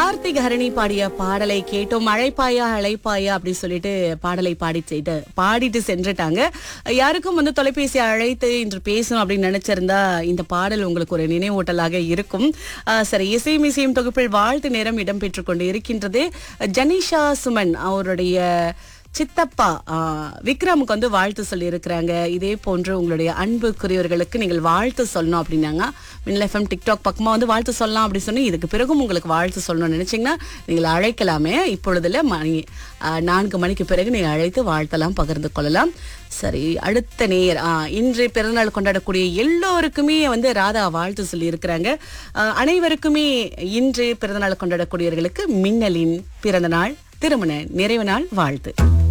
கார்த்திக் ஹரணி பாடிய பாடலை கேட்டோம் அழைப்பாயா அழைப்பாயா அப்படி சொல்லிட்டு பாடலை பாடி செய்து பாடிட்டு சென்றுட்டாங்க யாருக்கும் வந்து தொலைபேசி அழைத்து இன்று பேசணும் அப்படின்னு நினைச்சிருந்தா இந்த பாடல் உங்களுக்கு ஒரு நினைவூட்டலாக இருக்கும் ஆஹ் சரி இசையும் இசையும் தொகுப்பில் வாழ்த்து நேரம் இடம்பெற்றுக் கொண்டு இருக்கின்றது ஜனிஷா சுமன் அவருடைய சித்தப்பா ஆ, விக்ரமுக்கு வந்து வாழ்த்து சொல்லி இருக்கிறாங்க இதே போன்று உங்களுடைய அன்புக்குரியவர்களுக்கு நீங்கள் வாழ்த்து சொல்லணும் அப்படின்னாங்க மின்னல் எஃப்எம் டிக்டாக் பக்கமா வந்து வாழ்த்து சொல்லலாம் அப்படி சொன்னி இதுக்கு பிறகும் உங்களுக்கு வாழ்த்து சொல்லணும்னு நினைச்சீங்கன்னா நீங்கள் அழைக்கலாமே இப்பொழுதுல மணி ஆ, நான்கு மணிக்கு பிறகு நீங்கள் அழைத்து வாழ்த்தலாம் பகிர்ந்து கொள்ளலாம் சரி அடுத்த நேர் ஆ, இன்று பிறந்தநாள் கொண்டாடக்கூடிய எல்லோருக்குமே வந்து ராதா வாழ்த்து சொல்லி இருக்கிறாங்க அனைவருக்குமே இன்று பிறந்தநாள் கொண்டாடக்கூடியவர்களுக்கு மின்னலின் பிறந்தநாள் திருமண நிறைவு நாள் வாழ்த்து